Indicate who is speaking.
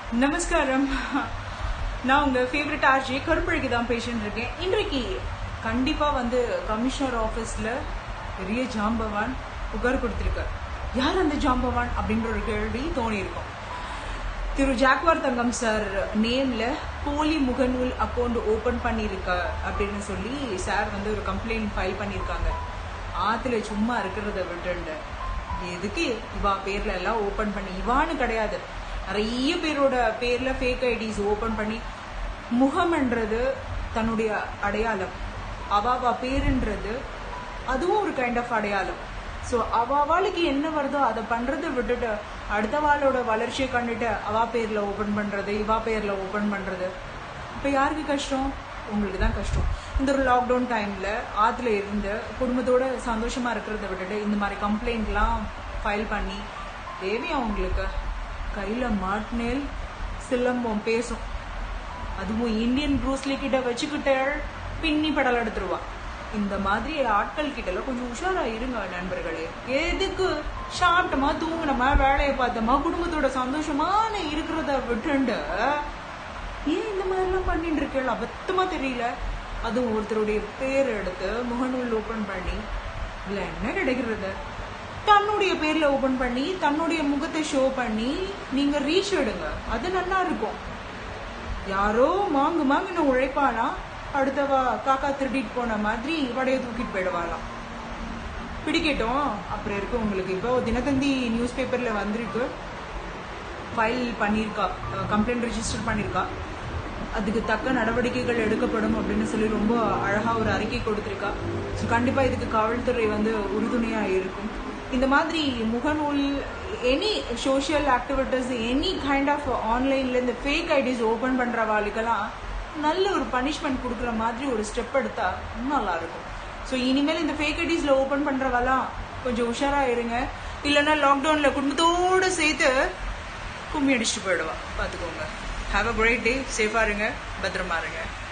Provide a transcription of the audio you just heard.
Speaker 1: நமஸ்காரம் நான் உங்க ஃபேவரட் ஆர்ஜி கருப்பழகி தான் பேஷண்ட் இருக்கேன் இன்றைக்கு கண்டிப்பா வந்து கமிஷனர் ஆபீஸ்ல பெரிய ஜாம்பவான் புகார் கொடுத்திருக்கார் யார் அந்த ஜாம்பவான் அப்படின்ற ஒரு கேள்வி தோணி இருக்கும் திரு ஜாக்வார் தங்கம் சார் நேம்ல போலி முகநூல் அக்கௌண்ட் ஓபன் பண்ணிருக்க அப்படின்னு சொல்லி சார் வந்து ஒரு கம்ப்ளைண்ட் ஃபைல் பண்ணிருக்காங்க ஆத்துல சும்மா இருக்கிறத விட்டுண்டு எதுக்கு இவா பேர்ல எல்லாம் ஓபன் பண்ணி இவான்னு கிடையாது நிறைய பேரோட பேர்ல ஃபேக் ஐடிஸ் ஓபன் பண்ணி முகம்ன்றது தன்னுடைய அடையாளம் அவாவா பேருன்றது அதுவும் ஒரு கைண்ட் ஆஃப் அடையாளம் ஸோ அவாவாளுக்கு என்ன வருதோ அதை பண்றதை விட்டுட்டு அடுத்தவாளோட வளர்ச்சியை கண்டுட்டு அவா பேர்ல ஓபன் பண்றது இவா பேர்ல ஓபன் பண்றது இப்ப யாருக்கு கஷ்டம் உங்களுக்கு தான் கஷ்டம் இந்த ஒரு லாக்டவுன் டைம்ல ஆத்துல இருந்து குடும்பத்தோட சந்தோஷமா இருக்கிறத விட்டுட்டு இந்த மாதிரி கம்ப்ளைண்ட்லாம் ஃபைல் பண்ணி தேவையா உங்களுக்கு கையில மாட்னேல் சிலம்பம் பேசும் அதுவும் இந்தியன் ப்ரூஸ்லி கிட்ட வச்சுக்கிட்ட பின்னி படல் எடுத்துருவா இந்த மாதிரி ஆட்கள் கிட்ட எல்லாம் கொஞ்சம் உஷாரா இருங்க நண்பர்களே எதுக்கு சாப்பிட்டோமா தூங்கினோமா வேலையை பார்த்தோமா குடும்பத்தோட சந்தோஷமான இருக்கிறத விட்டுண்டு ஏன் இந்த மாதிரிலாம் பண்ணிட்டு இருக்கேள் அபத்தமா தெரியல அதுவும் ஒருத்தருடைய பேர் எடுத்து முகநூல் ஓபன் பண்ணி இல்ல என்ன கிடைக்கிறது தன்னுடைய பேர்ல ஓபன் பண்ணி தன்னுடைய முகத்தை ஷோ பண்ணி நீங்க ரீச் எடுங்க அது நல்லா இருக்கும் யாரோ மாங்கு மாங்குன்னு உழைப்பானா அடுத்தவா காக்கா திருடிட்டு போன மாதிரி வடைய தூக்கிட்டு போயிடுவாளாம் பிடிக்கட்டும் அப்புறம் இருக்கு உங்களுக்கு இப்போ தினத்தந்தி நியூஸ் பேப்பர்ல வந்திருக்கு ஃபைல் பண்ணியிருக்கா கம்ப்ளைண்ட் ரெஜிஸ்டர் பண்ணியிருக்கா அதுக்கு தக்க நடவடிக்கைகள் எடுக்கப்படும் அப்படின்னு சொல்லி ரொம்ப அழகா ஒரு அறிக்கை கொடுத்திருக்கா ஸோ கண்டிப்பா இதுக்கு காவல்துறை வந்து உறுதுணையா இருக்கும் இந்த மாதிரி முகநூல் any social activities any kind of ஆன்லைன்ல இந்த ஃபேக் ஐடிஸ் ஓபன் பண்றவாளுக்கெல்லாம் நல்ல ஒரு பனிஷ்மெண்ட் கொடுக்குற மாதிரி ஒரு ஸ்டெப் எடுத்தா இன்னும் நல்லா இருக்கும் ஸோ இனிமேல் இந்த ஃபேக் ஐடிஸ்ல ஓபன் பண்றவெல்லாம் கொஞ்சம் உஷாரா இருங்க இல்லைன்னா லாக்டவுன்ல குடும்பத்தோட சேர்த்து கும்மி அடிச்சுட்டு போயிடுவா பார்த்துக்கோங்க ஹாவ் அ கிரேட் டே சேஃபா இருங்க பத்திரமா இருங்க